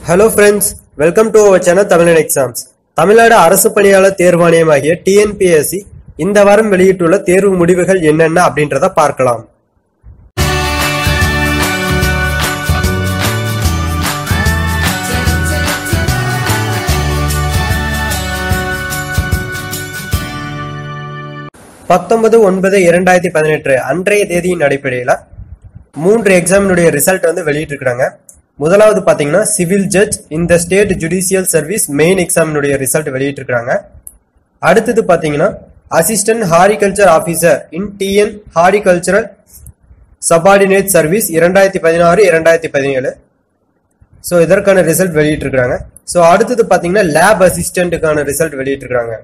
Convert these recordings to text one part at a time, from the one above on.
hello friends welcome to our channel Tamilan exams Tamil Nadu அரசு பணியாளர் தேர்வாணையமாகிய TNPSC இந்த வாரம் வெளியிட்டுள்ள தேர்வு முடிவுகள் என்னென்ன அப்படின்றத பார்க்கலாம் பத்தொன்பது ஒன்பது இரண்டாயிரத்தி பதினெட்டு அன்றைய தேதியின் அடிப்படையில் மூன்று எக்ஸாமினுடைய ரிசல்ட் வந்து வெளியிட்டிருக்கிறாங்க முதலாவது பாத்தீங்கன்னா சிவில் ஜட்ஜ் இந்த ஸ்டேட் ஜுடிஷியல் சர்வீஸ் மெயின் எக்ஸாமினுடைய ரிசல்ட் வெளியிட்டிருக்கிறாங்க அடுத்தது பாத்தீங்கன்னா assistant horticulture officer in TN horticultural subordinate service இரண்டாயிரத்தி பதினாறு இரண்டாயிரத்தி பதினேழு ஸோ இதற்கான ரிசல்ட் வெளியிட்டிருக்கிறாங்க ஸோ அடுத்தது பாத்தீங்கன்னா லேப் அசிஸ்டன்ட்டுக்கான ரிசல்ட் வெளியிட்டிருக்கிறாங்க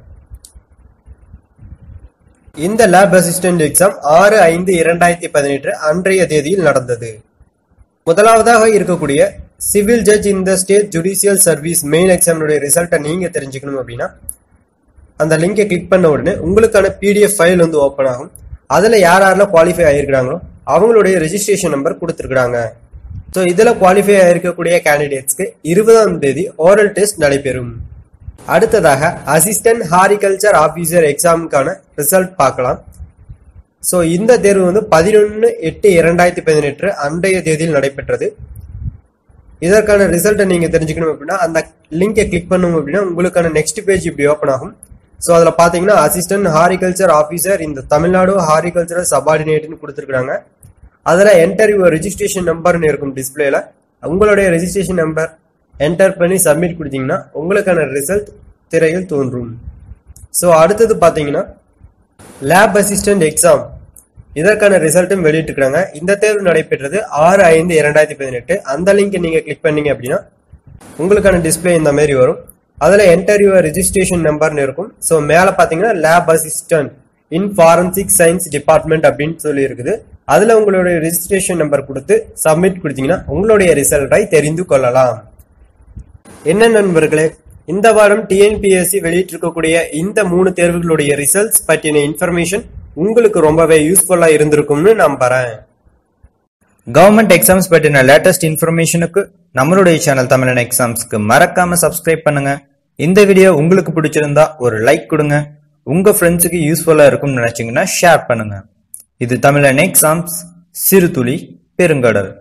இந்த லேப் அசிஸ்டன்ட் எக்ஸாம் ஆறு ஐந்து இரண்டாயிரத்தி பதினெட்டு அன்றைய தேதியில் நடந்தது முதலாவதாக இருக்கக்கூடிய சிவில் ஜட்ஜ் இந்த ஸ்டேட் ஜுடிஷியல் சர்வீஸ் மெயின் எக்ஸாமினுடைய ரிசல்ட்டை நீங்க தெரிஞ்சுக்கணும் அப்படின்னா அந்த லிங்கை கிளிக் பண்ண உடனே உங்களுக்கான பிடிஎஃப் ஃபைல் வந்து ஓப்பன் ஆகும் அதுல யார் யாரெல்லாம் குவாலிஃபை ஆயிருக்கிறாங்களோ அவங்களுடைய ரெஜிஸ்ட்ரேஷன் நம்பர் கொடுத்துருக்காங்க ஸோ இதுல குவாலிஃபை ஆயிருக்கக்கூடிய கேண்டிடேட்ஸ்க்கு இருபதாம் தேதி ஓரல் டெஸ்ட் நடைபெறும் அடுத்ததாக அசிஸ்டன்ட் ஹாரிகல்ச்சர் ஆபீசர் எக்ஸாமுக்கான ரிசல்ட் பார்க்கலாம் ஸோ இந்த தேர்வு வந்து பதினொன்று எட்டு இரண்டாயிரத்தி பதினெட்டு அன்றைய தேதியில் நடைபெற்றது இதற்கான ரிசல்ட்டை நீங்கள் தெரிஞ்சுக்கணும் அப்படின்னா அந்த லிங்கை கிளிக் பண்ணணும் அப்படின்னா உங்களுக்கான நெக்ஸ்ட் பேஜ் இப்படி ஓப்பன் ஆகும் ஸோ அதில் பார்த்தீங்கன்னா அசிஸ்டன்ட் ஹாரிகல்ச்சர் ஆஃபீஸர் இந்த தமிழ்நாடு ஹாரிகல்ச்சரல் சபார்டினேட்னு கொடுத்துருக்காங்க அதில் என்டர் யுவர் ரெஜிஸ்ட்ரேஷன் நம்பர்னு இருக்கும் டிஸ்பிளேல உங்களுடைய ரெஜிஸ்ட்ரேஷன் நம்பர் என்டர் பண்ணி சப்மிட் கொடுத்தீங்கன்னா உங்களுக்கான ரிசல்ட் திரையில் தோன்றும் ஸோ அடுத்தது பார்த்தீங்கன்னா லேப் அசிஸ்டன்ட் எக்ஸாம் இதற்கான ரிசல்ட்டும் வெளியிட்டிருக்காங்க இந்த தேர்வு நடைபெற்றது ஆறு ஐந்து இரண்டாயிரத்தி பதினெட்டு அந்த லிங்க் நீங்க கிளிக் பண்ணீங்க அப்படின்னா உங்களுக்கான டிஸ்பிளே இந்த மாதிரி வரும் அதுல என்டர் யுவர் ரெஜிஸ்ட்ரேஷன் நம்பர்னு இருக்கும் ஸோ மேல பாத்தீங்கன்னா lab assistant in forensic science department அப்படின்னு சொல்லி இருக்குது அதுல உங்களுடைய ரெஜிஸ்ட்ரேஷன் நம்பர் கொடுத்து சப்மிட் கொடுத்தீங்கன்னா உங்களுடைய ரிசல்ட்டை தெரிந்து கொள்ளலாம் என்ன நண்பர்களே இந்த வாரம் டிஎன்பிஎஸ்சி வெளியிட்டிருக்கக்கூடிய இந்த மூணு தேர்வுகளுடைய ரிசல்ட்ஸ் பற்றின இன்ஃபர்மேஷன் உங்களுக்கு ரொம்பவே யூஸ்ஃபுல்லா இருந்திருக்கும்னு நம்புறேன் கவர்மெண்ட் எக்ஸாம்ஸ் பற்றின லேட்டஸ்ட் இன்ஃபர்மேஷனுக்கு நம்மளுடைய சேனல் தமிழன் எக்ஸாம்ஸ்க்கு மறக்காம சப்ஸ்கிரைப் பண்ணுங்க இந்த வீடியோ உங்களுக்கு பிடிச்சிருந்தா ஒரு லைக் கொடுங்க உங்க ஃப்ரெண்ட்ஸுக்கு யூஸ்ஃபுல்லா இருக்கும்னு நினைச்சீங்கன்னா ஷேர் பண்ணுங்க இது தமிழன் எக்ஸாம்ஸ் சிறுதுளி பெருங்கடல்